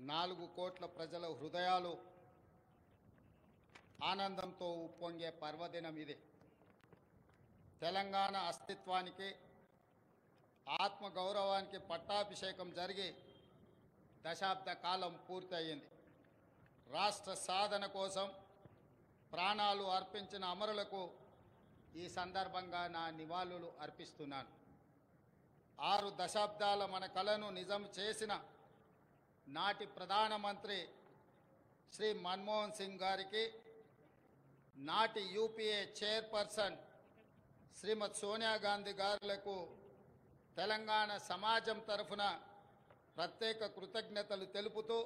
నాలుగు కోట్ల ప్రజల హృదయాలు ఆనందంతో ఉప్పొంగే పర్వదినం ఇది తెలంగాణ అస్తిత్వానికి ఆత్మగౌరవానికి పట్టాభిషేకం జరిగి దశాబ్ద కాలం పూర్తయింది రాష్ట్ర సాధన కోసం ప్రాణాలు అర్పించిన అమరులకు ఈ సందర్భంగా నా నివాళులు అర్పిస్తున్నాను ఆరు దశాబ్దాల మన కళను నిజం చేసిన నాటి ప్రధానమంత్రి శ్రీ మన్మోహన్ సింగ్ గారికి నాటి యూపీఏ చైర్పర్సన్ శ్రీమతి సోనియా గాంధీ గారులకు తెలంగాణ సమాజం తరఫున ప్రత్యేక కృతజ్ఞతలు తెలుపుతూ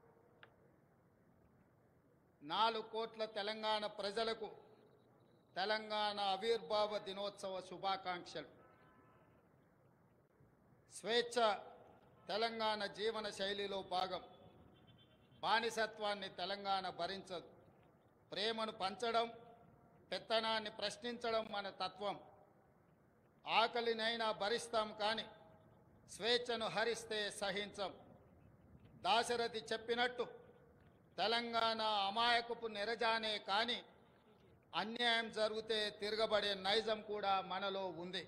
నాలుగు కోట్ల తెలంగాణ ప్రజలకు తెలంగాణ ఆవిర్భావ దినోత్సవ శుభాకాంక్షలు స్వేచ్ఛ తెలంగాణ జీవన శైలిలో భాగం బానిసత్వాన్ని తెలంగాణ భరించదు ప్రేమను పంచడం పెత్తనాన్ని ప్రశ్నించడం మన తత్వం ఆకలినైనా భరిస్తాం కానీ స్వేచ్ఛను హరిస్తే సహించం దాశరథి చెప్పినట్టు తెలంగాణ అమాయకపు నెరజానే కానీ అన్యాయం జరిగితే తిరగబడే నైజం కూడా మనలో ఉంది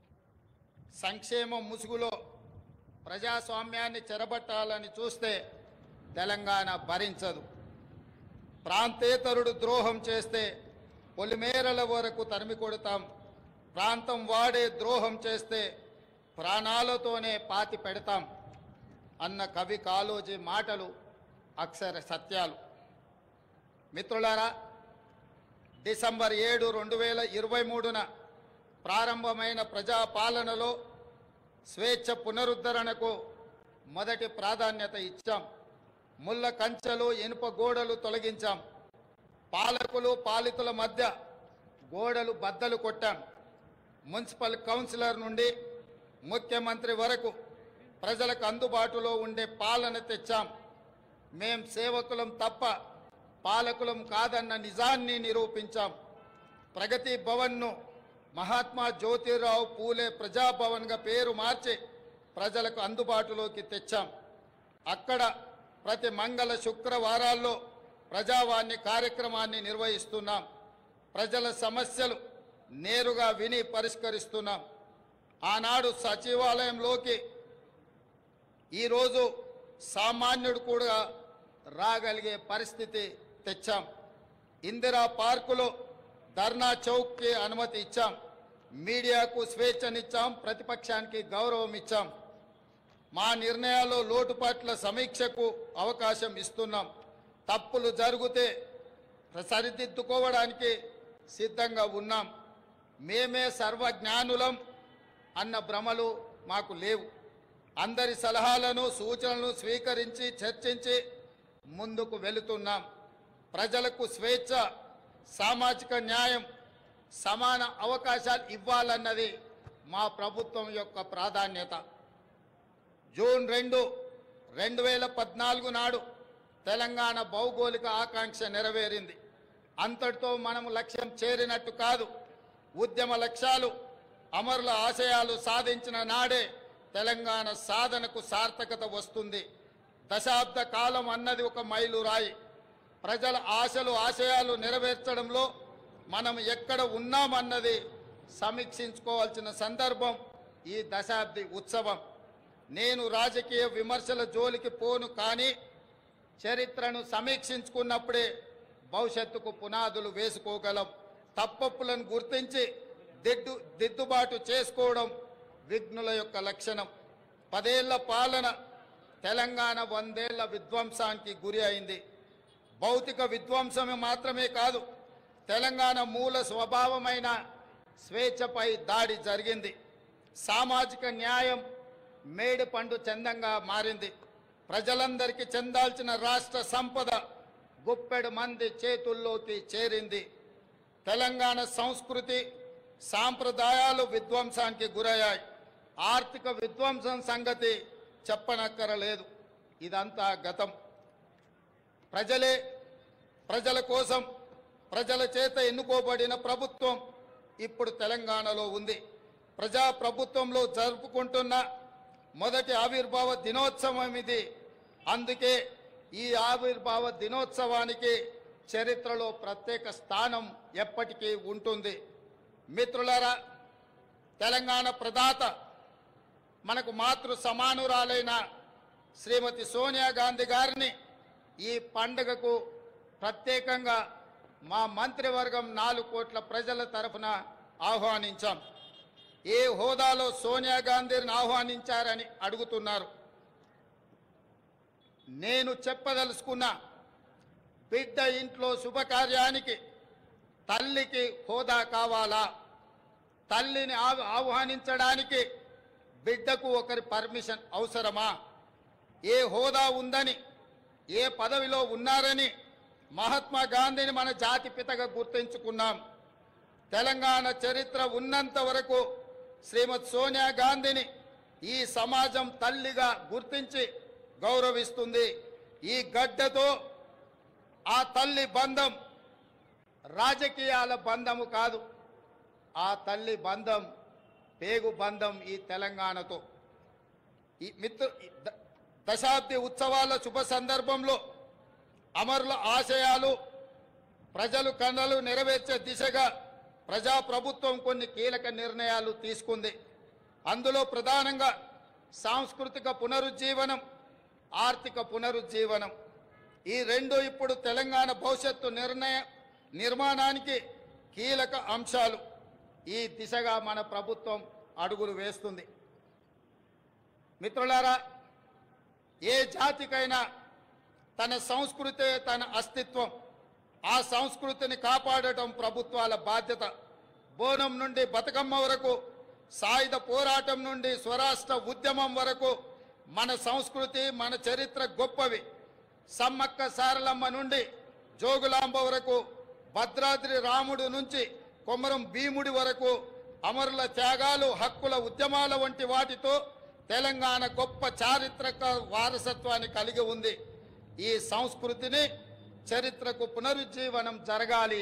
సంక్షేమం ముసుగులో ప్రజాస్వామ్యాన్ని చెరబట్టాలని చూస్తే తెలంగాణ భరించదు ప్రాంతేతరుడు ద్రోహం చేస్తే పొలిమేరల వరకు తరిమి కొడతాం ప్రాంతం వాడే ద్రోహం చేస్తే ప్రాణాలతోనే పాతి పెడతాం అన్న కవి కాలోజీ మాటలు అక్షర సత్యాలు మిత్రులారా డిసెంబర్ ఏడు రెండు వేల ఇరవై మూడున ప్రారంభమైన ప్రజాపాలనలో స్వేచ్ఛ పునరుద్ధరణకు మొదటి ప్రాధాన్యత ఇచ్చాం ముళ్ళ కంచెలు ఇనుప గోడలు తొలగించాం పాలకులు పాలితుల మధ్య గోడలు బద్దలు కొట్టాం మున్సిపల్ కౌన్సిలర్ నుండి ముఖ్యమంత్రి వరకు ప్రజలకు అందుబాటులో ఉండే పాలన తెచ్చాం మేం సేవకులం తప్ప పాలకులం కాదన్న నిజాన్ని నిరూపించాం ప్రగతి భవన్ను మహాత్మా జ్యోతిరావు పూలే ప్రజాభవన్గా పేరు మార్చి ప్రజలకు అందుబాటులోకి తెచ్చాం అక్కడ ప్రతి మంగళ శుక్రవారాల్లో ప్రజావాణి కార్యక్రమాన్ని నిర్వహిస్తున్నాం ప్రజల సమస్యలు నేరుగా విని పరిష్కరిస్తున్నాం ఆనాడు సచివాలయంలోకి ఈరోజు సామాన్యుడు కూడా రాగలిగే పరిస్థితి తెచ్చాం ఇందిరా పార్కులో ధర్నా చౌక్కి అనుమతి ఇచ్చాం మీడియాకు స్వేచ్ఛనిచ్చాం ప్రతిపక్షానికి గౌరవం ఇచ్చాం మా నిర్ణయాల్లో లోటుపాట్ల సమీక్షకు అవకాశం ఇస్తున్నాం తప్పులు జరిగితే సరిదిద్దుకోవడానికి సిద్ధంగా ఉన్నాం మేమే సర్వజ్ఞానులం అన్న భ్రమలు మాకు లేవు అందరి సలహాలను సూచనలను స్వీకరించి చర్చించి ముందుకు వెళుతున్నాం ప్రజలకు స్వేచ్ఛ సామాజిక న్యాయం సమాన అవకాశాలు ఇవ్వాలన్నది మా ప్రభుత్వం యొక్క ప్రాధాన్యత జూన్ రెండు రెండు వేల పద్నాలుగు నాడు తెలంగాణ భౌగోళిక ఆకాంక్ష నెరవేరింది అంతటితో మనము లక్ష్యం చేరినట్టు కాదు ఉద్యమ లక్ష్యాలు అమరుల ఆశయాలు సాధించిన నాడే తెలంగాణ సాధనకు సార్థకత వస్తుంది దశాబ్ద కాలం అన్నది ఒక మైలురాయి ప్రజల ఆశలు ఆశయాలు నెరవేర్చడంలో మనం ఎక్కడ ఉన్నామన్నది సమీక్షించుకోవాల్సిన సందర్భం ఈ దశాబ్ది ఉత్సవం నేను రాజకీయ విమర్శల జోలికి పోను కానీ చరిత్రను సమీక్షించుకున్నప్పుడే భవిష్యత్తుకు పునాదులు వేసుకోగలం తప్పప్పులను గుర్తించి దిద్దు దిద్దుబాటు చేసుకోవడం విఘ్నుల యొక్క లక్షణం పదేళ్ల పాలన తెలంగాణ వందేళ్ల విధ్వంసానికి గురి అయింది భౌతిక విధ్వంసమే మాత్రమే కాదు తెలంగాణ మూల స్వభావమైన స్వేచ్ఛపై దాడి జరిగింది సామాజిక న్యాయం మేడి పండు చందంగా మారింది ప్రజలందరికీ చెందాల్సిన రాష్ట్ర సంపద గుప్పెడు మంది చేతుల్లోకి చేరింది తెలంగాణ సంస్కృతి సాంప్రదాయాలు విధ్వంసానికి గురయ్యాయి ఆర్థిక విధ్వంసం సంగతి చెప్పనక్కరలేదు ఇదంతా గతం ప్రజలే ప్రజల కోసం ప్రజల చేత ఎన్నుకోబడిన ప్రభుత్వం ఇప్పుడు తెలంగాణలో ఉంది ప్రజా ప్రభుత్వంలో జరుపుకుంటున్న మొదటి ఆవిర్భావ దినోత్సవం ఇది అందుకే ఈ ఆవిర్భావ దినోత్సవానికి చరిత్రలో ప్రత్యేక స్థానం ఎప్పటికీ ఉంటుంది మిత్రులారా తెలంగాణ ప్రదాత మనకు మాతృ సమానురాలైన శ్రీమతి సోనియా గాంధీ గారిని ఈ పండుగకు ప్రత్యేకంగా మా మంత్రివర్గం నాలుగు కోట్ల ప్రజల తరఫున ఆహ్వానించాం ఏ హోదాలో సోనియా గాంధీని ఆహ్వానించారని అడుగుతున్నారు నేను చెప్పదలుచుకున్న బిడ్డ ఇంట్లో శుభకార్యానికి తల్లికి హోదా కావాలా తల్లిని ఆహ్- ఆహ్వానించడానికి బిడ్డకు ఒకరి పర్మిషన్ అవసరమా ఏ హోదా ఉందని ఏ పదవిలో ఉన్నారని మహాత్మా గాంధీని మన జాతి పితగా గుర్తించుకున్నాం తెలంగాణ చరిత్ర ఉన్నంత వరకు శ్రీమతి సోనియా గాంధీని ఈ సమాజం తల్లిగా గుర్తించి గౌరవిస్తుంది ఈ గడ్డతో ఆ తల్లి బంధం రాజకీయాల బంధము కాదు ఆ తల్లి బంధం పేగు బంధం ఈ తెలంగాణతో ఈ మిత్రు ఈ ద- దశాబ్ది ఉత్సవాల శుభ సందర్భంలో అమరుల ఆశయాలు ప్రజలు కన్నలు నెరవేర్చే దిశగా ప్రజాప్రభుత్వం కొన్ని కీలక నిర్ణయాలు తీసుకుంది అందులో ప్రధానంగా సాంస్కృతిక పునరుజ్జీవనం ఆర్థిక పునరుజ్జీవనం ఈ రెండు ఇప్పుడు తెలంగాణ భవిష్యత్తు నిర్ణయ నిర్మాణానికి కీలక అంశాలు ఈ దిశగా మన ప్రభుత్వం అడుగులు వేస్తుంది మిత్రులారా ఏ జాతికైనా తన సంస్కృతే తన అస్తిత్వం ఆ సంస్కృతిని కాపాడటం ప్రభుత్వాల బాధ్యత బోనం నుండి బతుకమ్మ వరకు సాయుధ పోరాటం నుండి స్వరాష్ట్ర ఉద్యమం వరకు మన సంస్కృతి మన చరిత్ర గొప్పవి సమ్మక్క సారలమ్మ నుండి జోగులాంబ వరకు భద్రాద్రి రాముడు నుంచి కొమరం భీముడి వరకు అమరుల త్యాగాలు హక్కుల ఉద్యమాల వంటి వాటితో తెలంగాణ గొప్ప చారిత్రక వారసత్వాన్ని కలిగి ఉంది ఈ సంస్కృతిని చరిత్రకు పునరుజ్జీవనం జరగాలి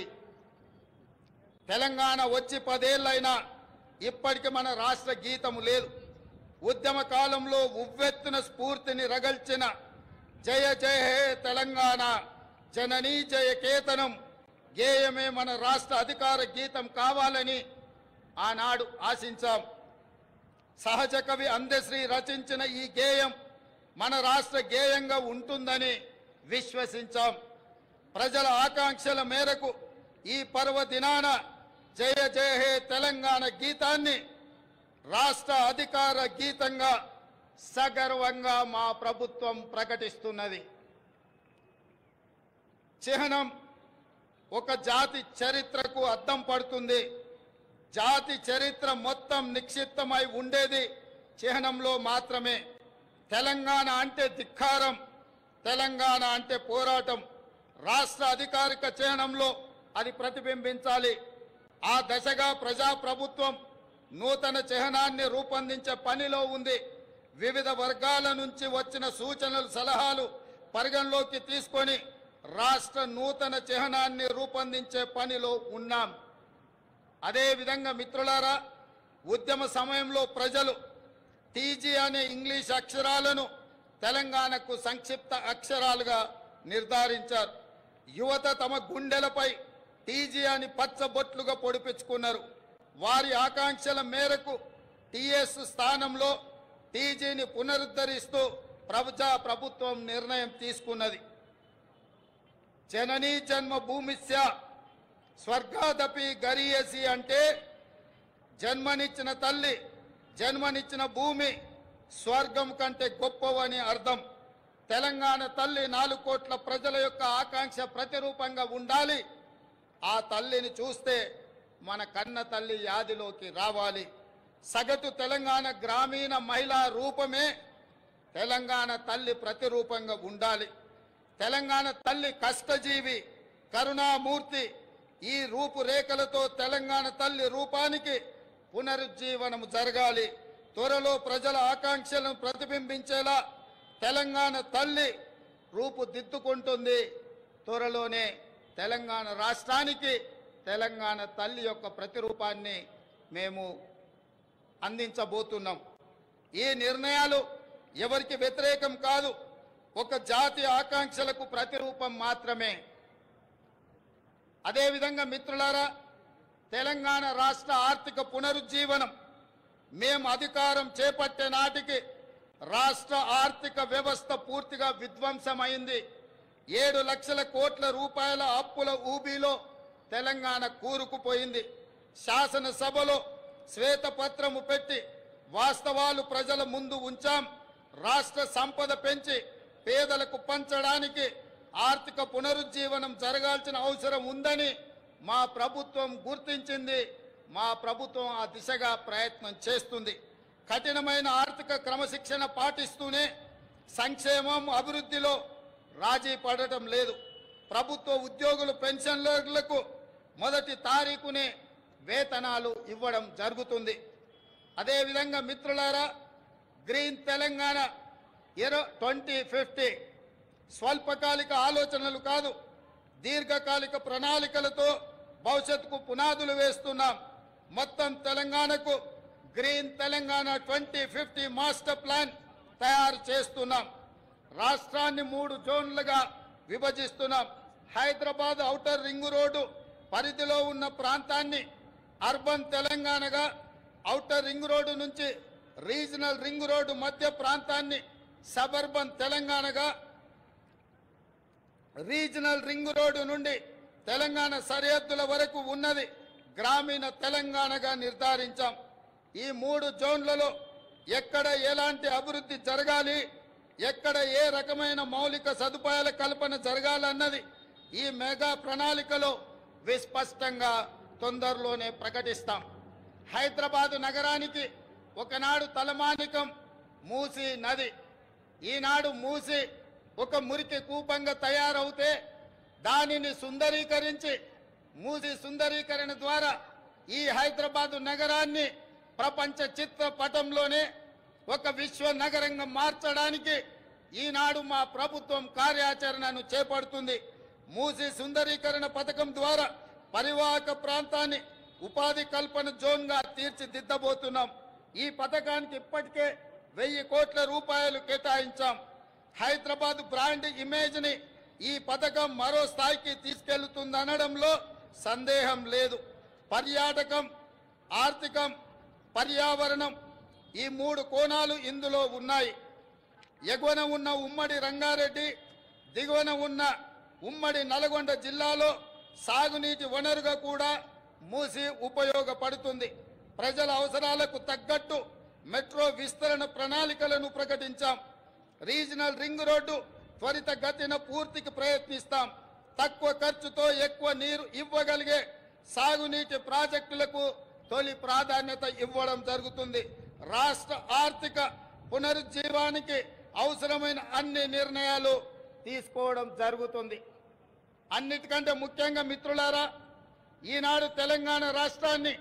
తెలంగాణ వచ్చి పదేళ్లైనా ఇప్పటికి మన రాష్ట్ర గీతము లేదు ఉద్యమ కాలంలో ఉవ్వెత్తున స్ఫూర్తిని రగల్చిన జయ జయ హే తెలంగాణ జననీ జయ కేతనం గేయమే మన రాష్ట్ర అధికార గీతం కావాలని ఆనాడు ఆశించాం సహజ కవి అందశ్రీ రచించిన ఈ గేయం మన రాష్ట్ర గేయంగా ఉంటుందని విశ్వసించాం ప్రజల ఆకాంక్షల మేరకు ఈ పర్వదినాన జయ జయ హే తెలంగాణ గీతాన్ని రాష్ట్ర అధికార గీతంగా సగర్వంగా మా ప్రభుత్వం ప్రకటిస్తున్నది చిహ్నం ఒక జాతి చరిత్రకు అద్దం పడుతుంది జాతి చరిత్ర మొత్తం నిక్షిప్తమై ఉండేది చిహ్నంలో మాత్రమే తెలంగాణ అంటే ధిక్కారం తెలంగాణ అంటే పోరాటం రాష్ట్ర అధికారిక చిహ్నంలో అది ప్రతిబింబించాలి ఆ దశగా ప్రజాప్రభుత్వం నూతన చిహ్నాన్ని రూపొందించే పనిలో ఉంది వివిధ వర్గాల నుంచి వచ్చిన సూచనలు సలహాలు పరిగణలోకి తీసుకొని రాష్ట్ర నూతన చిహ్నాన్ని రూపొందించే పనిలో ఉన్నాం అదేవిధంగా మిత్రులారా ఉద్యమ సమయంలో ప్రజలు టీజీ అనే ఇంగ్లీష్ అక్షరాలను తెలంగాణకు సంక్షిప్త అక్షరాలుగా నిర్ధారించారు యువత తమ గుండెలపై టీజీ అని పచ్చబొట్లుగా పొడిపించుకున్నారు వారి ఆకాంక్షల మేరకు టీఎస్ స్థానంలో టీజీని పునరుద్ధరిస్తూ ప్రజా ప్రభుత్వం నిర్ణయం తీసుకున్నది జననీ జన్మ భూమిస్య స్వర్గాదపి గరీయసి అంటే జన్మనిచ్చిన తల్లి జన్మనిచ్చిన భూమి స్వర్గం కంటే గొప్పవని అర్థం తెలంగాణ తల్లి నాలుగు కోట్ల ప్రజల యొక్క ఆకాంక్ష ప్రతిరూపంగా ఉండాలి ఆ తల్లిని చూస్తే మన కన్న తల్లి యాదిలోకి రావాలి సగటు తెలంగాణ గ్రామీణ మహిళా రూపమే తెలంగాణ తల్లి ప్రతిరూపంగా ఉండాలి తెలంగాణ తల్లి కష్టజీవి కరుణామూర్తి ఈ రూపురేఖలతో తెలంగాణ తల్లి రూపానికి పునరుజ్జీవనం జరగాలి త్వరలో ప్రజల ఆకాంక్షలను ప్రతిబింబించేలా తెలంగాణ తల్లి రూపుదిద్దుకుంటుంది త్వరలోనే తెలంగాణ రాష్ట్రానికి తెలంగాణ తల్లి యొక్క ప్రతిరూపాన్ని మేము అందించబోతున్నాం ఈ నిర్ణయాలు ఎవరికి వ్యతిరేకం కాదు ఒక జాతి ఆకాంక్షలకు ప్రతిరూపం మాత్రమే అదేవిధంగా మిత్రులారా తెలంగాణ రాష్ట్ర ఆర్థిక పునరుజ్జీవనం మేము అధికారం చేపట్టే నాటికి రాష్ట్ర ఆర్థిక వ్యవస్థ పూర్తిగా విధ్వంసమైంది ఏడు లక్షల కోట్ల రూపాయల అప్పుల ఊబిలో తెలంగాణ కూరుకుపోయింది శాసనసభలో శ్వేతపత్రము పెట్టి వాస్తవాలు ప్రజల ముందు ఉంచాం రాష్ట్ర సంపద పెంచి పేదలకు పంచడానికి ఆర్థిక పునరుజ్జీవనం జరగాల్సిన అవసరం ఉందని మా ప్రభుత్వం గుర్తించింది మా ప్రభుత్వం ఆ దిశగా ప్రయత్నం చేస్తుంది కఠినమైన ఆర్థిక క్రమశిక్షణ పాటిస్తూనే సంక్షేమం అభివృద్ధిలో రాజీ పడటం లేదు ప్రభుత్వ ఉద్యోగులు పెన్షన్లకు మొదటి తారీఖునే వేతనాలు ఇవ్వడం జరుగుతుంది అదేవిధంగా మిత్రులారా గ్రీన్ తెలంగాణ ఇరో ట్వంటీ ఫిఫ్టీ స్వల్పకాలిక ఆలోచనలు కాదు దీర్ఘకాలిక ప్రణాళికలతో భవిష్యత్తుకు పునాదులు వేస్తున్నాం మొత్తం తెలంగాణకు green Telangana twenty fifty master plan తయారు చేస్తున్నాం రాష్ట్రాన్ని మూడు జోన్లుగా విభజిస్తున్నాం హైదరాబాద్ ఔటర్ రింగు రోడ్డు పరిధిలో ఉన్న ప్రాంతాన్ని అర్బన్ తెలంగాణగా ఔటర్ రింగ్ రోడ్డు నుంచి రీజనల్ రింగ్ రోడ్డు మధ్య ప్రాంతాన్ని సబర్బన్ తెలంగాణగా రీజనల్ రింగ్ రోడ్డు నుండి తెలంగాణ సరిహద్దుల వరకు ఉన్నది గ్రామీణ తెలంగాణగా నిర్ధారించాం ఈ మూడు జోన్లలో ఎక్కడ ఎలాంటి అభివృద్ధి జరగాలి ఎక్కడ ఏ రకమైన మౌలిక సదుపాయాల కల్పన జరగాలన్నది ఈ మెగా ప్రణాళికలో విస్పష్టంగా తొందరలోనే ప్రకటిస్తాం హైదరాబాదు నగరానికి ఒకనాడు తలమానికం మూసి నది ఈనాడు మూసి ఒక మురికి కూపంగా తయారవుతే దానిని సుందరీకరించి మూసి సుందరీకరణ ద్వారా ఈ హైదరాబాదు నగరాన్ని ప్రపంచ చిత్రపటంలోనే ఒక విశ్వ నగరంగా మార్చడానికి ఈనాడు మా ప్రభుత్వం కార్యాచరణను చేపడుతుంది మూసి సుందరీకరణ పథకం ద్వారా పరివాహక ప్రాంతాన్ని ఉపాధి కల్పన జోన్గా తీర్చిదిద్దబోతున్నాం ఈ పథకానికి ఇప్పటికే వెయ్యి కోట్ల రూపాయలు కేటాయించాం హైదరాబాద్ బ్రాండ్ ఇమేజ్ని ఈ పథకం మరో స్థాయికి తీసుకెళ్తుందనడంలో సందేహం లేదు పర్యాటకం ఆర్థికం పర్యావరణం ఈ మూడు కోణాలు ఇందులో ఉన్నాయి ఎగువన ఉన్న ఉమ్మడి రంగారెడ్డి దిగువన ఉన్న ఉమ్మడి నల్గొండ జిల్లాలో సాగునీటి వనరుగా కూడా మూసి ఉపయోగపడుతుంది ప్రజల అవసరాలకు తగ్గట్టు మెట్రో విస్తరణ ప్రణాళికలను ప్రకటించాం రీజనల్ రింగ్ రోడ్డు త్వరితగతిన పూర్తికి ప్రయత్నిస్తాం తక్కువ ఖర్చుతో ఎక్కువ నీరు ఇవ్వగలిగే సాగునీటి ప్రాజెక్టులకు తొలి ప్రాధాన్యత ఇవ్వడం జరుగుతుంది రాష్ట్ర ఆర్థిక పునరుజ్జీవానికి అవసరమైన అన్ని నిర్ణయాలు తీసుకోవడం జరుగుతుంది అన్నిటికంటే ముఖ్యంగా మిత్రులారా ఈనాడు తెలంగాణ రాష్ట్రాన్ని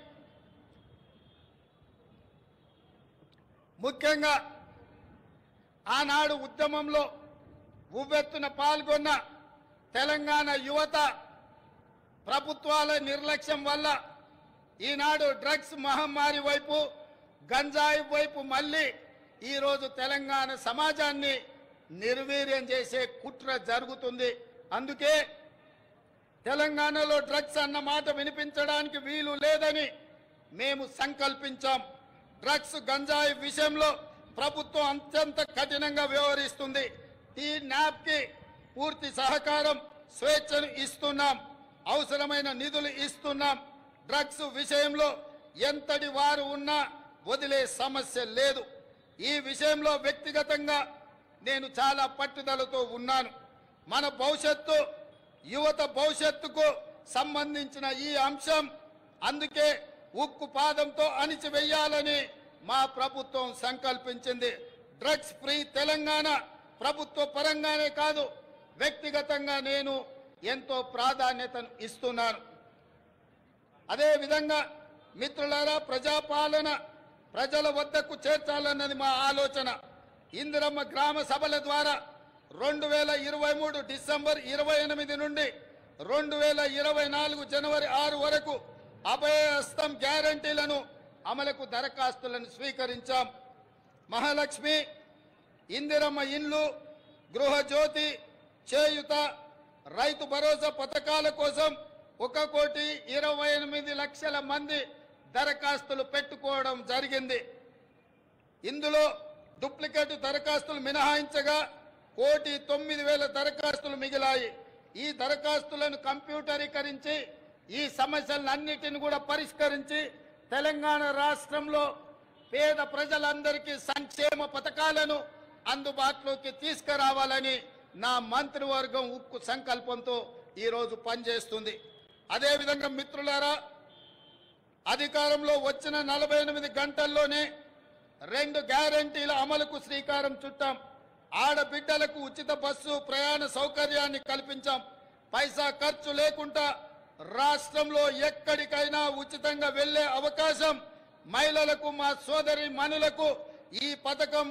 ముఖ్యంగా ఆనాడు ఉద్యమంలో ఉవ్వెత్తున పాల్గొన్న తెలంగాణ యువత ప్రభుత్వాల నిర్లక్ష్యం వల్ల ఈనాడు డ్రగ్స్ మహమ్మారి వైపు గంజాయి వైపు మళ్ళీ ఈరోజు తెలంగాణ సమాజాన్ని నిర్వీర్యం చేసే కుట్ర జరుగుతుంది అందుకే తెలంగాణలో డ్రగ్స్ అన్న మాట వినిపించడానికి వీలు లేదని మేము సంకల్పించాం డ్రగ్స్ గంజాయి విషయంలో ప్రభుత్వం అత్యంత కఠినంగా వ్యవహరిస్తుంది ఈ న్యాప్కి పూర్తి సహకారం స్వేచ్ఛను ఇస్తున్నాం అవసరమైన నిధులు ఇస్తున్నాం డ్రగ్స్ విషయంలో ఎంతటి వారు ఉన్నా వదిలే సమస్య లేదు ఈ విషయంలో వ్యక్తిగతంగా నేను చాలా పట్టుదలతో ఉన్నాను మన భవిష్యత్తు యువత భవిష్యత్తుకు సంబంధించిన ఈ అంశం అందుకే ఉక్కు పాదంతో అణిచివేయాలని మా ప్రభుత్వం సంకల్పించింది డ్రగ్స్ ఫ్రీ తెలంగాణ ప్రభుత్వ పరంగానే కాదు వ్యక్తిగతంగా నేను ఎంతో ప్రాధాన్యతను ఇస్తున్నాను అదే విధంగా మిత్రులారా ప్రజాపాలన ప్రజల వద్దకు చేర్చాలన్నది మా ఆలోచన ఇందిరమ్మ గ్రామ సభల ద్వారా రెండు వేల ఇరవై మూడు డిసెంబర్ ఇరవై ఎనిమిది నుండి రెండు వేల ఇరవై నాలుగు జనవరి ఆరు వరకు అభయహస్తం గ్యారంటీలను అమలుకు దరఖాస్తులను స్వీకరించాం మహాలక్ష్మి ఇందిరమ్మ ఇండ్లు గృహజ్యోతి చేయుత రైతు భరోసా పథకాల కోసం ఒక కోటి ఇరవై ఎనిమిది లక్షల మంది దరఖాస్తులు పెట్టుకోవడం జరిగింది ఇందులో డూప్లికేట్ దరఖాస్తులు మినహాయించగా కోటి తొమ్మిది వేల దరఖాస్తులు మిగిలాయి ఈ దరఖాస్తులను కంప్యూటరీకరించి ఈ సమస్యలన్నిటిని కూడా పరిష్కరించి తెలంగాణ రాష్ట్రంలో పేద ప్రజలందరికీ సంక్షేమ పథకాలను అందుబాటులోకి తీసుకురావాలని నా మంత్రివర్గం ఉక్కు సంకల్పంతో ఈరోజు పనిచేస్తుంది అదేవిధంగా మిత్రులారా అధికారంలో వచ్చిన నలభై ఎనిమిది గంటల్లోనే రెండు గ్యారంటీల అమలుకు శ్రీకారం చుట్టాం ఆడబిడ్డలకు ఉచిత బస్సు ప్రయాణ సౌకర్యాన్ని కల్పించాం పైసా ఖర్చు లేకుండా రాష్ట్రంలో ఎక్కడికైనా ఉచితంగా వెళ్లే అవకాశం మహిళలకు మా సోదరి మనులకు ఈ పథకం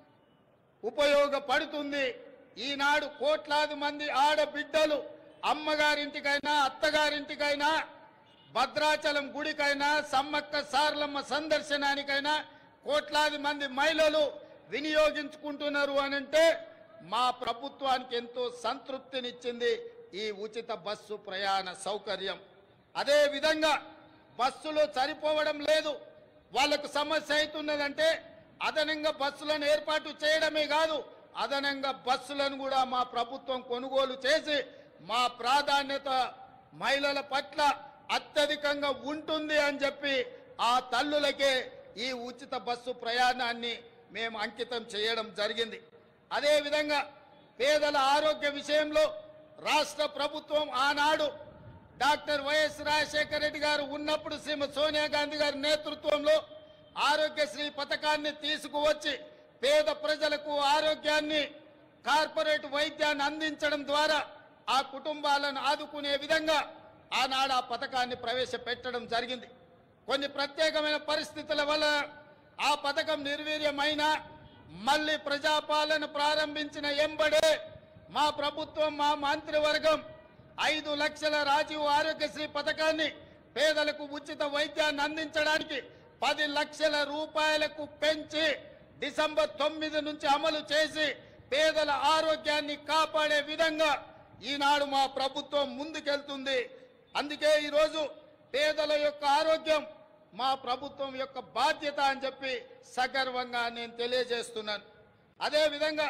ఉపయోగపడుతుంది ఈనాడు కోట్లాది మంది ఆడబిడ్డలు అమ్మగారింటికైనా అత్తగారింటికైనా భద్రాచలం గుడికైనా సమ్మక్క సారలమ్మ సందర్శనానికైనా కోట్లాది మంది మహిళలు వినియోగించుకుంటున్నారు అనంటే మా ప్రభుత్వానికి ఎంతో సంతృప్తినిచ్చింది ఈ ఉచిత బస్సు ప్రయాణ సౌకర్యం అదే విధంగా బస్సులు సరిపోవడం లేదు వాళ్ళకు సమస్య అవుతున్నదంటే అదనంగా బస్సులను ఏర్పాటు చేయడమే కాదు అదనంగా బస్సులను కూడా మా ప్రభుత్వం కొనుగోలు చేసి మా ప్రాధాన్యత మహిళల పట్ల అత్యధికంగా ఉంటుంది అని చెప్పి ఆ తల్లులకే ఈ ఉచిత బస్సు ప్రయాణాన్ని మేము అంకితం చేయడం జరిగింది అదేవిధంగా పేదల ఆరోగ్య విషయంలో రాష్ట్ర ప్రభుత్వం ఆనాడు డాక్టర్ వైఎస్ రాజశేఖర రెడ్డి గారు ఉన్నప్పుడు శ్రీమతి సోనియా గాంధీ గారి నేతృత్వంలో ఆరోగ్యశ్రీ పథకాన్ని తీసుకువచ్చి పేద ప్రజలకు ఆరోగ్యాన్ని కార్పొరేట్ వైద్యాన్ని అందించడం ద్వారా ఆ కుటుంబాలను ఆదుకునే విధంగా ఆనాడు ఆ పథకాన్ని ప్రవేశపెట్టడం జరిగింది కొన్ని ప్రత్యేకమైన పరిస్థితుల వల్ల ఆ పథకం నిర్వీర్యమైన మళ్ళీ ప్రజాపాలన ప్రారంభించిన ఎంబడే మా ప్రభుత్వం మా మంత్రివర్గం ఐదు లక్షల రాజీవ్ ఆరోగ్యశ్రీ పథకాన్ని పేదలకు ఉచిత వైద్యాన్ని అందించడానికి పది లక్షల రూపాయలకు పెంచి డిసెంబర్ తొమ్మిది నుంచి అమలు చేసి పేదల ఆరోగ్యాన్ని కాపాడే విధంగా ఈనాడు మా ప్రభుత్వం ముందుకెళ్తుంది అందుకే ఈరోజు పేదల యొక్క ఆరోగ్యం మా ప్రభుత్వం యొక్క బాధ్యత అని చెప్పి సగర్వంగా నేను తెలియజేస్తున్నాను అదేవిధంగా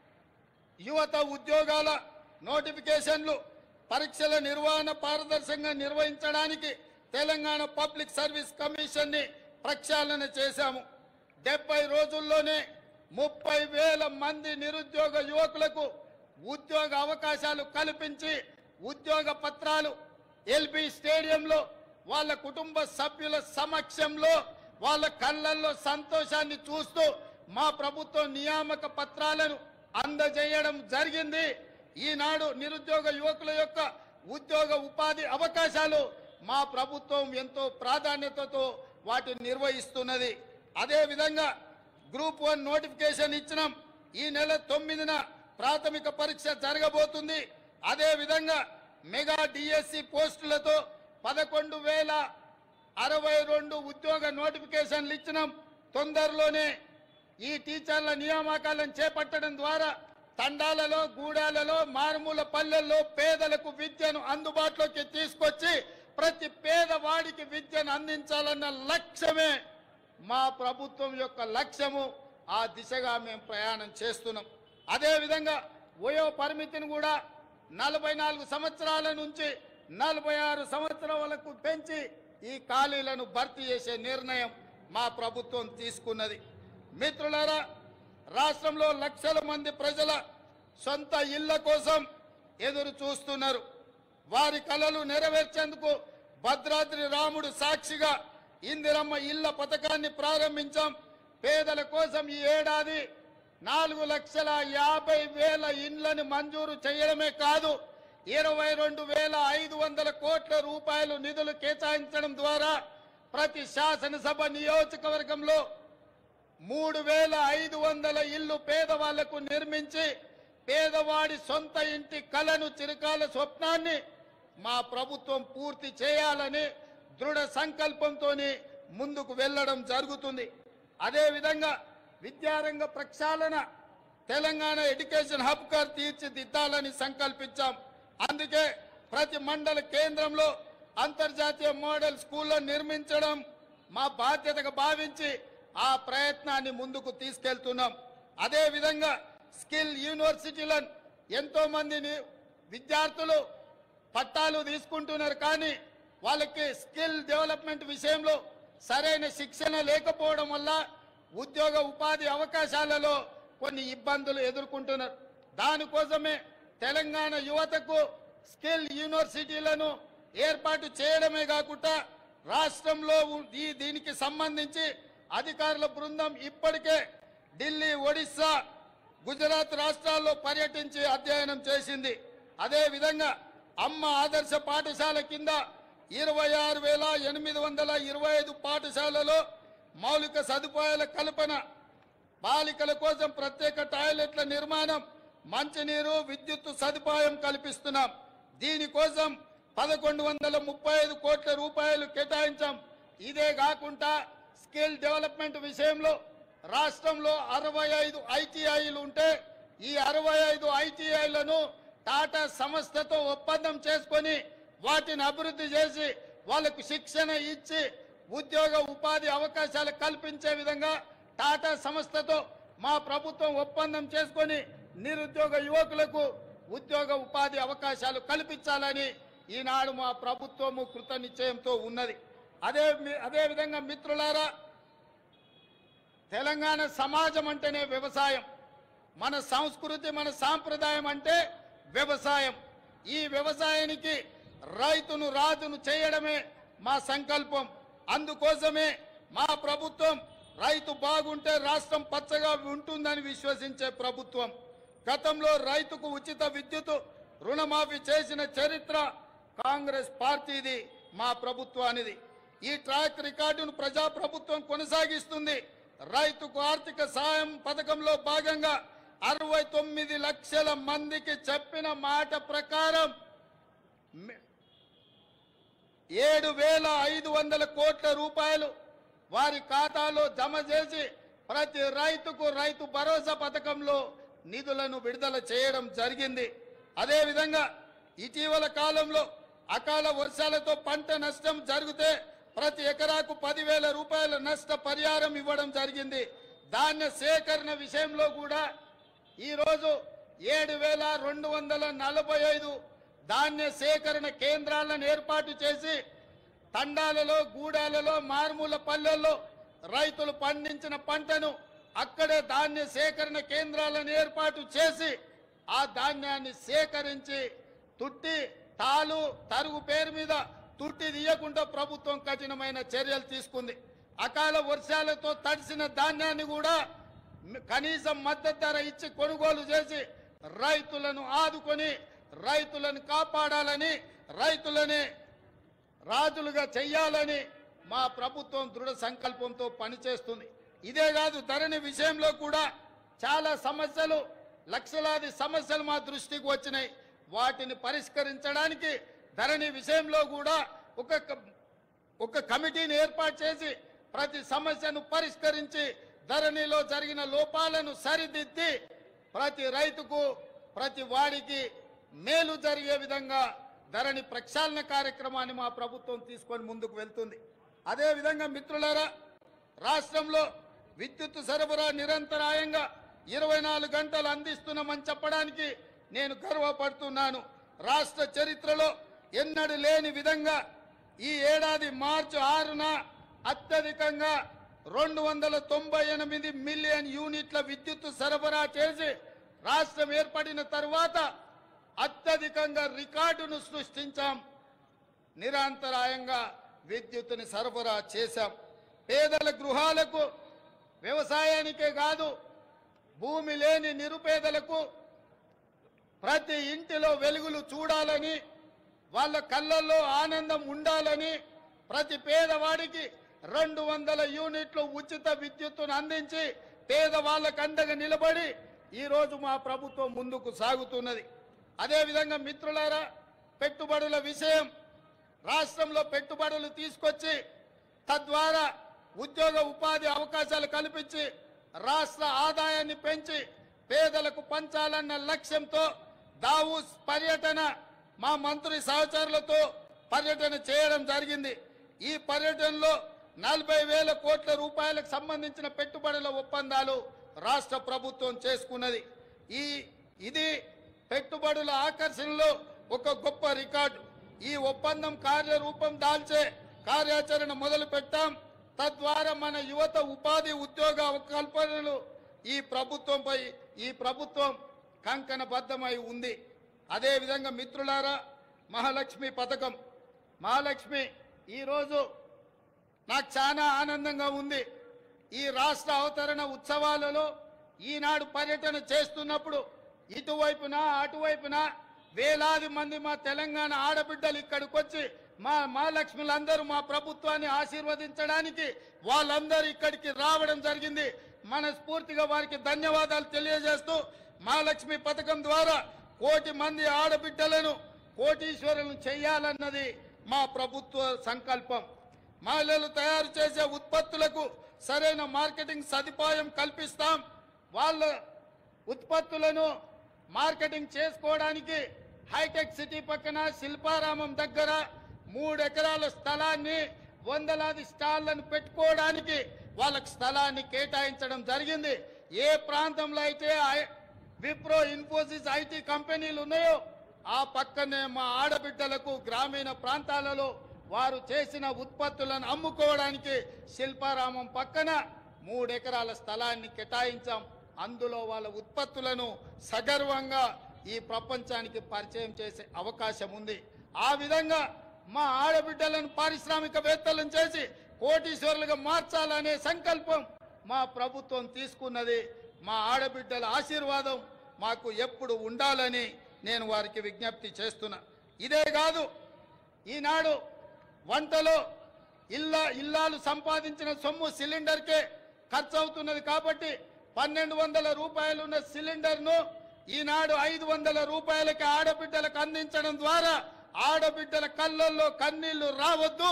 యువత ఉద్యోగాల నోటిఫికేషన్లు పరీక్షల నిర్వహణ పారదర్శకంగా నిర్వహించడానికి తెలంగాణ పబ్లిక్ సర్వీస్ కమిషన్ ని ప్రక్షాళన చేశాము డెబ్బై రోజుల్లోనే ముప్పై వేల మంది నిరుద్యోగ యువకులకు ఉద్యోగ అవకాశాలు కల్పించి ఉద్యోగ పత్రాలు ఎల్బి స్టేడియంలో వాళ్ళ కుటుంబ సభ్యుల సమక్షంలో వాళ్ళ కళ్ళల్లో సంతోషాన్ని చూస్తూ మా ప్రభుత్వం నియామక పత్రాలను అందజేయడం జరిగింది ఈనాడు నిరుద్యోగ యువకుల యొక్క ఉద్యోగ ఉపాధి అవకాశాలు మా ప్రభుత్వం ఎంతో ప్రాధాన్యతతో వాటిని నిర్వహిస్తున్నది అదే విధంగా గ్రూప్ వన్ నోటిఫికేషన్ ఇచ్చినాం ఈ నెల తొమ్మిదిన ప్రాథమిక పరీక్ష జరగబోతుంది అదే విధంగా మెగా డిఎస్సి పోస్టులతో పదకొండు వేల అరవై రెండు ఉద్యోగ నోటిఫికేషన్లు ఇచ్చినాం తొందరలోనే ఈ టీచర్ల నియామకాలను చేపట్టడం ద్వారా తండాలలో గూడాలలో మారుమూల పల్లెల్లో పేదలకు విద్యను అందుబాటులోకి తీసుకొచ్చి ప్రతి పేదవాడికి విద్యను అందించాలన్న లక్ష్యమే మా ప్రభుత్వం యొక్క లక్ష్యము ఆ దిశగా మేము ప్రయాణం చేస్తున్నాం అదేవిధంగా వయో పరిమితిని కూడా నలభై నాలుగు సంవత్సరాల నుంచి నలభై ఆరు సంవత్సరాలకు పెంచి ఈ ఖాళీలను భర్తీ చేసే నిర్ణయం మా ప్రభుత్వం తీసుకున్నది మిత్రులారా రాష్ట్రంలో లక్షల మంది ప్రజల సొంత ఇళ్ల కోసం ఎదురు చూస్తున్నారు వారి కలలు నెరవేర్చేందుకు భద్రాద్రి రాముడు సాక్షిగా ఇందిరమ్మ ఇళ్ల పథకాన్ని ప్రారంభించాం పేదల కోసం ఈ ఏడాది నాలుగు లక్షల యాభై వేల ఇండ్లను మంజూరు చేయడమే కాదు ఇరవై రెండు వేల ఐదు వందల కోట్ల రూపాయలు నిధులు కేటాయించడం ద్వారా ప్రతి శాసనసభ నియోజకవర్గంలో మూడు వేల ఐదు వందల ఇల్లు పేదవాళ్లకు నిర్మించి పేదవాడి సొంత ఇంటి కలను చిరకాల స్వప్నాన్ని మా ప్రభుత్వం పూర్తి చేయాలని దృఢ సంకల్పంతో ముందుకు వెళ్ళడం జరుగుతుంది అదేవిధంగా విద్యారంగ ప్రక్షాళన తెలంగాణ ఎడ్యుకేషన్ హబ్ గా తీర్చిదిద్దాలని సంకల్పించాం అందుకే ప్రతి మండల కేంద్రంలో అంతర్జాతీయ మోడల్ స్కూల్లో నిర్మించడం మా బాధ్యతగా భావించి ఆ ప్రయత్నాన్ని ముందుకు తీసుకెళ్తున్నాం అదే విధంగా స్కిల్ యూనివర్సిటీలను ఎంతో మందిని విద్యార్థులు పట్టాలు తీసుకుంటున్నారు కానీ వాళ్ళకి స్కిల్ డెవలప్మెంట్ విషయంలో సరైన శిక్షణ లేకపోవడం వల్ల ఉద్యోగ ఉపాధి అవకాశాలలో కొన్ని ఇబ్బందులు ఎదుర్కొంటున్నారు దానికోసమే తెలంగాణ యువతకు స్కిల్ యూనివర్సిటీలను ఏర్పాటు చేయడమే కాకుండా రాష్ట్రంలో ఉ- ఈ దీనికి సంబంధించి అధికారుల బృందం ఇప్పటికే ఢిల్లీ ఒడిశా గుజరాత్ రాష్ట్రాల్లో పర్యటించి అధ్యయనం చేసింది అదే విధంగా అమ్మ ఆదర్శ పాఠశాల కింద ఇరవై ఆరు వేల ఎనిమిది వందల ఇరవై ఐదు పాఠశాలలో మౌలిక సదుపాయాల కల్పన బాలికల కోసం ప్రత్యేక టాయిలెట్ల నిర్మాణం మంచినీరు విద్యుత్ సదుపాయం కల్పిస్తున్నాం దీనికోసం పదకొండు వందల ముప్పై ఐదు కోట్ల రూపాయలు కేటాయించాం ఇదే కాకుండా స్కిల్ డెవలప్మెంట్ విషయంలో రాష్ట్రంలో అరవై ఐదు ఐటీఐలు ఉంటే ఈ అరవై ఐదు ఐటీఐలను టాటా సంస్థతో ఒప్పందం చేసుకొని వాటిని అభివృద్ధి చేసి వాళ్ళకు శిక్షణ ఇచ్చి ఉద్యోగ ఉపాధి అవకాశాలు కల్పించే విధంగా టాటా సంస్థతో మా ప్రభుత్వం ఒప్పందం చేసుకొని నిరుద్యోగ యువకులకు ఉద్యోగ ఉపాధి అవకాశాలు కల్పించాలని ఈనాడు మా ప్రభుత్వము కృత నిశ్చయంతో ఉన్నది అదే మీ- అదే విధంగా మిత్రులారా తెలంగాణ సమాజం అంటేనే వ్యవసాయం మన సంస్కృతి మన సాంప్రదాయం అంటే వ్యవసాయం ఈ వ్యవసాయానికి రైతును రాజును చేయడమే మా సంకల్పం అందుకోసమే మా ప్రభుత్వం రైతు బాగుంటే రాష్ట్రం పచ్చగా ఉంటుందని విశ్వసించే ప్రభుత్వం గతంలో రైతుకు ఉచిత విద్యుత్ రుణమాఫీ చేసిన చరిత్ర కాంగ్రెస్ పార్టీది మా ప్రభుత్వానిది ఈ ట్రాక్ రికార్డును ప్రజాప్రభుత్వం కొనసాగిస్తుంది రైతుకు ఆర్థిక సాయం పథకంలో భాగంగా అరవై తొమ్మిది లక్షల మందికి చెప్పిన మాట ప్రకారం మే- ఏడు వేల ఐదు వందల కోట్ల రూపాయలు వారి ఖాతాలో జమ చేసి ప్రతి రైతుకు రైతు భరోసా పథకంలో నిధులను విడుదల చేయడం జరిగింది అదేవిధంగా ఇటీవల కాలంలో అకాల వర్షాలతో పంట నష్టం జరిగితే ప్రతి ఎకరాకు పదివేల రూపాయల నష్ట పరిహారం ఇవ్వడం జరిగింది ధాన్య సేకరణ విషయంలో కూడా ఈరోజు ఏడు వేల రెండు వందల నలభై ఐదు ధాన్య సేకరణ కేంద్రాలను ఏర్పాటు చేసి తండాలలో గూడాలలో మారుమూల పల్లెల్లో రైతులు పండించిన పంటను అక్కడే ధాన్య సేకరణ కేంద్రాలను ఏర్పాటు చేసి ఆ ధాన్యాన్ని సేకరించి తుట్టి తాలు తరుగు పేరు మీద తుట్టి తీయకుండా ప్రభుత్వం కఠినమైన చర్యలు తీసుకుంది అకాల వర్షాలతో తడిసిన ధాన్యాన్ని కూడా మ- కనీసం మద్దతు ధర ఇచ్చి కొనుగోలు చేసి రైతులను ఆదుకొని రైతులను కాపాడాలని రైతులని రాజులుగా చెయ్యాలని మా ప్రభుత్వం దృఢ సంకల్పంతో పనిచేస్తుంది ఇదే కాదు ధరణి విషయంలో కూడా చాలా సమస్యలు లక్షలాది సమస్యలు మా దృష్టికి వచ్చినాయి వాటిని పరిష్కరించడానికి ధరణి విషయంలో కూడా ఒక క- ఒక కమిటీని ఏర్పాటు చేసి ప్రతి సమస్యను పరిష్కరించి ధరణిలో జరిగిన లోపాలను సరిదిద్ది ప్రతి రైతుకు ప్రతి వాడికి మేలు జరిగే విధంగా ధరణి ప్రక్షాళన కార్యక్రమాన్ని మా ప్రభుత్వం తీసుకొని ముందుకు వెళ్తుంది అదే విధంగా మిత్రులారా రాష్ట్రంలో విద్యుత్ సరఫరా నిరంతరాయంగా ఇరవై నాలుగు గంటలు అందిస్తున్నామని చెప్పడానికి నేను గర్వపడుతున్నాను రాష్ట్ర చరిత్రలో ఎన్నడూ లేని విధంగా ఈ ఏడాది మార్చి ఆరున అత్యధికంగా రెండు వందల తొంభై ఎనిమిది మిలియన్ యూనిట్ల విద్యుత్ సరఫరా చేసి రాష్ట్రం ఏర్పడిన తర్వాత అత్యధికంగా రికార్డును సృష్టించాం నిరంతరాయంగా విద్యుత్తుని సరఫరా చేశాం పేదల గృహాలకు వ్యవసాయానికే కాదు భూమి లేని నిరుపేదలకు ప్రతి ఇంటిలో వెలుగులు చూడాలని వాళ్ళ కళ్ళల్లో ఆనందం ఉండాలని ప్రతి పేదవాడికి రెండు వందల యూనిట్లు ఉచిత విద్యుత్తును అందించి పేదవాళ్ళకు అండగా నిలబడి ఈరోజు మా ప్రభుత్వం ముందుకు సాగుతున్నది అదేవిధంగా మిత్రులారా పెట్టుబడుల విషయం రాష్ట్రంలో పెట్టుబడులు తీసుకొచ్చి తద్వారా ఉద్యోగ ఉపాధి అవకాశాలు కల్పించి రాష్ట్ర ఆదాయాన్ని పెంచి పేదలకు పంచాలన్న లక్ష్యంతో దావూస్ పర్యటన మా మంత్రి సహచరులతో పర్యటన చేయడం జరిగింది ఈ పర్యటనలో నలభై వేల కోట్ల రూపాయలకు సంబంధించిన పెట్టుబడుల ఒప్పందాలు రాష్ట్ర ప్రభుత్వం చేసుకున్నది ఈ ఇది పెట్టుబడుల ఆకర్షణలో ఒక గొప్ప రికార్డు ఈ ఒప్పందం కార్యరూపం దాల్చే కార్యాచరణ మొదలు పెట్టాం తద్వారా మన యువత ఉపాధి ఉద్యోగ కల్పనలు ఈ ప్రభుత్వంపై ఈ ప్రభుత్వం కంకణబద్ధమై ఉంది అదేవిధంగా మిత్రులారా మహాలక్ష్మి పథకం మహాలక్ష్మి ఈరోజు నాకు చాలా ఆనందంగా ఉంది ఈ రాష్ట్ర అవతరణ ఉత్సవాలలో ఈనాడు పర్యటన చేస్తున్నప్పుడు ఇటువైపున అటువైపున వేలాది మంది మా తెలంగాణ ఆడబిడ్డలు ఇక్కడికి వచ్చి మా మహాలక్ష్ములందరూ మా ప్రభుత్వాన్ని ఆశీర్వదించడానికి వాళ్ళందరూ ఇక్కడికి రావడం జరిగింది మనస్ఫూర్తిగా వారికి ధన్యవాదాలు తెలియజేస్తూ మహాలక్ష్మి పథకం ద్వారా కోటి మంది ఆడబిడ్డలను కోటీశ్వరులను చేయాలన్నది మా ప్రభుత్వ సంకల్పం మహిళలు తయారు చేసే ఉత్పత్తులకు సరైన మార్కెటింగ్ సదుపాయం కల్పిస్తాం వాళ్ళ ఉత్పత్తులను మార్కెటింగ్ చేసుకోవడానికి హైటెక్ సిటీ పక్కన శిల్పారామం దగ్గర మూడు ఎకరాల స్థలాన్ని వందలాది స్టాళ్లను పెట్టుకోవడానికి వాళ్ళకి స్థలాన్ని కేటాయించడం జరిగింది ఏ ప్రాంతంలో అయితే ఐ- విప్రో ఇన్ఫోసిస్ ఐటీ కంపెనీలు ఉన్నాయో ఆ పక్కనే మా ఆడబిడ్డలకు గ్రామీణ ప్రాంతాలలో వారు చేసిన ఉత్పత్తులను అమ్ముకోవడానికి శిల్పారామం పక్కన మూడు ఎకరాల స్థలాన్ని కేటాయించాం అందులో వాళ్ళ ఉత్పత్తులను సగర్వంగా ఈ ప్రపంచానికి పరిచయం చేసే అవకాశం ఉంది ఆ విధంగా మా ఆడబిడ్డలను పారిశ్రామికవేత్తలను చేసి కోటీశ్వరులుగా మార్చాలనే సంకల్పం మా ప్రభుత్వం తీసుకున్నది మా ఆడబిడ్డల ఆశీర్వాదం మాకు ఎప్పుడు ఉండాలని నేను వారికి విజ్ఞప్తి చేస్తున్నా ఇదే కాదు ఈనాడు వంటలో ఇల్ల ఇల్లాలు సంపాదించిన సొమ్ము సిలిండర్కే ఖర్చు అవుతున్నది కాబట్టి పన్నెండు వందల రూపాయలు ఉన్న సిలిండర్ను ఈనాడు ఐదు వందల రూపాయలకి ఆడబిడ్డలకు అందించడం ద్వారా ఆడబిడ్డల కళ్ళల్లో కన్నీళ్లు రావద్దు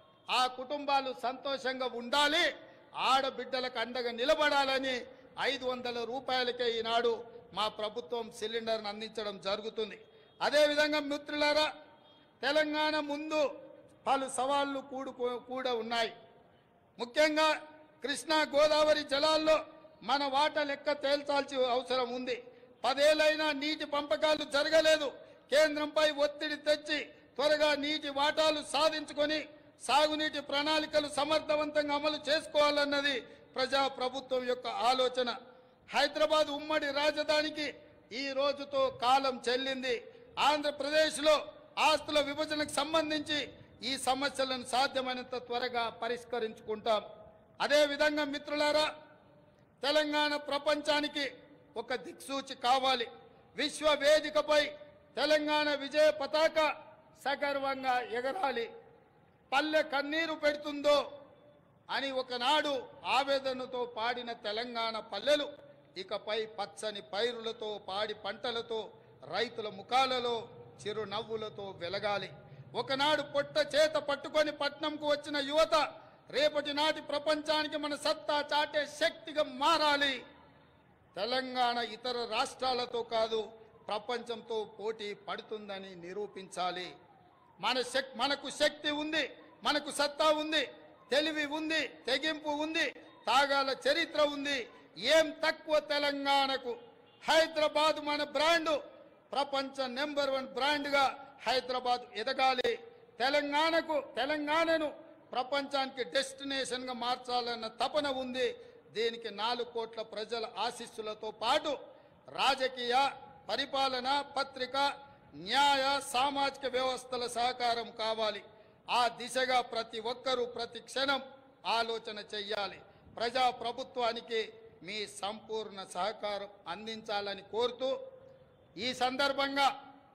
ఆ కుటుంబాలు సంతోషంగా ఉండాలి ఆడబిడ్డలకు అండగా నిలబడాలని ఐదు వందల రూపాయలకే ఈనాడు మా ప్రభుత్వం సిలిండర్ను అందించడం జరుగుతుంది అదేవిధంగా మిత్రులారా తెలంగాణ ముందు పలు సవాళ్లు కూడుకో కూడా ఉన్నాయి ముఖ్యంగా కృష్ణా గోదావరి జలాల్లో మన వాటా లెక్క తేల్చాల్సి అవసరం ఉంది పదేళ్లైనా నీటి పంపకాలు జరగలేదు కేంద్రంపై ఒత్తిడి తెచ్చి త్వరగా నీటి వాటాలు సాధించుకొని సాగునీటి ప్రణాళికలు సమర్థవంతంగా అమలు చేసుకోవాలన్నది ప్రజా ప్రభుత్వం యొక్క ఆలోచన హైదరాబాద్ ఉమ్మడి రాజధానికి ఈ రోజుతో కాలం చెల్లింది ఆంధ్రప్రదేశ్లో ఆస్తుల విభజనకు సంబంధించి ఈ సమస్యలను సాధ్యమైనంత త్వరగా పరిష్కరించుకుంటాం అదేవిధంగా మిత్రులారా తెలంగాణ ప్రపంచానికి ఒక దిక్సూచి కావాలి విశ్వ వేదికపై తెలంగాణ విజయ పతాక సగర్వంగా ఎగరాలి పల్లె కన్నీరు పెడుతుందో అని ఒకనాడు ఆవేదనతో పాడిన తెలంగాణ పల్లెలు ఇకపై పచ్చని పైరులతో పాడి పంటలతో రైతుల ముఖాలలో చిరునవ్వులతో వెలగాలి ఒకనాడు పొట్ట చేత పట్టుకొని పట్నంకు వచ్చిన యువత రేపటి నాటి ప్రపంచానికి మన సత్తా చాటే శక్తిగా మారాలి తెలంగాణ ఇతర రాష్ట్రాలతో కాదు ప్రపంచంతో పోటీ పడుతుందని నిరూపించాలి మన శక్ మనకు శక్తి ఉంది మనకు సత్తా ఉంది తెలివి ఉంది తెగింపు ఉంది తాగాల చరిత్ర ఉంది ఏం తక్కువ తెలంగాణకు హైదరాబాద్ మన బ్రాండు ప్రపంచ నెంబర్ వన్ బ్రాండ్గా హైదరాబాద్ ఎదగాలి తెలంగాణకు తెలంగాణను ప్రపంచానికి డెస్టినేషన్గా మార్చాలన్న తపన ఉంది దీనికి నాలుగు కోట్ల ప్రజల ఆశీస్సులతో పాటు రాజకీయ పరిపాలన పత్రిక న్యాయ సామాజిక వ్యవస్థల సహకారం కావాలి ఆ దిశగా ప్రతి ఒక్కరూ ప్రతి క్షణం ఆలోచన చెయ్యాలి ప్రజా ప్రభుత్వానికి మీ సంపూర్ణ సహకారం అందించాలని కోరుతూ ఈ సందర్భంగా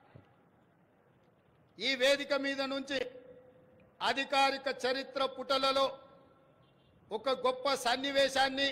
ఈ వేదిక మీద నుంచి అధికారిక చరిత్ర పుటలలో ఒక గొప్ప సన్నివేశాన్ని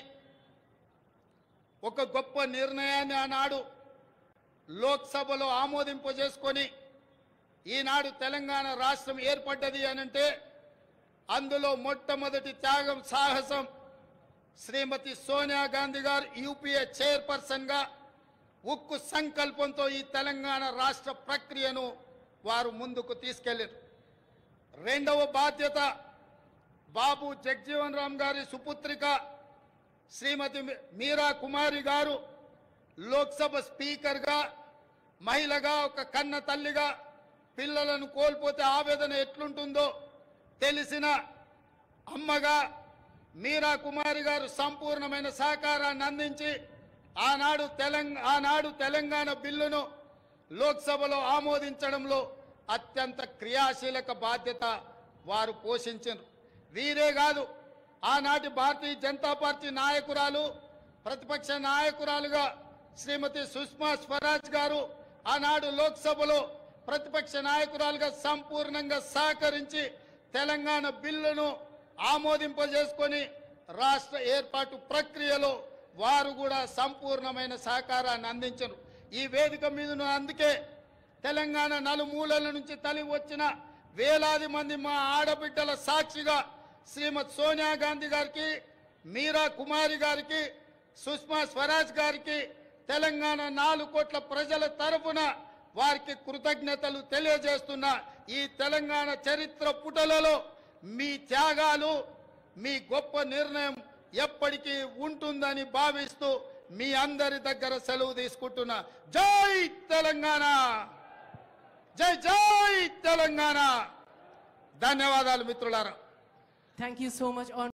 ఒక గొప్ప నిర్ణయాన్ని ఆనాడు లోక్సభలో ఆమోదింపజేసుకొని ఈనాడు తెలంగాణ రాష్ట్రం ఏర్పడ్డది అనంటే అందులో మొట్టమొదటి త్యాగం సాహసం శ్రీమతి సోనియా గాంధీ గారు యూపీఏ చైర్పర్సన్గా ఉక్కు సంకల్పంతో ఈ తెలంగాణ రాష్ట్ర ప్రక్రియను వారు ముందుకు తీసుకెళ్లారు రెండవ బాధ్యత బాబు జగ్జీవన్ రామ్ గారి సుపుత్రిక శ్రీమతి మీ- మీరా కుమారి గారు లోక్సభ స్పీకర్గా మహిళగా ఒక కన్న తల్లిగా పిల్లలను కోల్పోతే ఆవేదన ఎట్లుంటుందో తెలిసిన అమ్మగా మీరా కుమారి గారు సంపూర్ణమైన సహకారాన్ని అందించి ఆనాడు తెలంగాణ ఆనాడు తెలంగాణ బిల్లును లోక్సభలో ఆమోదించడంలో అత్యంత క్రియాశీలక బాధ్యత వారు పోషించారు వీరే కాదు ఆనాటి భారతీయ జనతా పార్టీ నాయకురాలు ప్రతిపక్ష నాయకురాలుగా శ్రీమతి సుష్మా స్వరాజ్ గారు ఆనాడు లోక్సభలో ప్రతిపక్ష నాయకురాలుగా సంపూర్ణంగా సహకరించి తెలంగాణ బిల్లును ఆమోదింపజేసుకొని రాష్ట్ర ఏర్పాటు ప్రక్రియలో వారు కూడా సంపూర్ణమైన సహకారాన్ని అందించరు ఈ వేదిక మీదను అందుకే తెలంగాణ నలుమూలల నుంచి తలి వచ్చిన వేలాది మంది మా ఆడబిడ్డల సాక్షిగా శ్రీమతి సోనియా గాంధీ గారికి మీరా కుమారి గారికి సుష్మా స్వరాజ్ గారికి తెలంగాణ నాలుగు కోట్ల ప్రజల తరఫున వారికి కృతజ్ఞతలు తెలియజేస్తున్న ఈ తెలంగాణ చరిత్ర పుటలలో మీ త్యాగాలు మీ గొప్ప నిర్ణయం ఎప్పటికీ ఉంటుందని భావిస్తూ మీ అందరి దగ్గర సెలవు తీసుకుంటున్నా జై తెలంగాణ జై జై తెలంగాణ ధన్యవాదాలు మిత్రులారా Thank you so much. On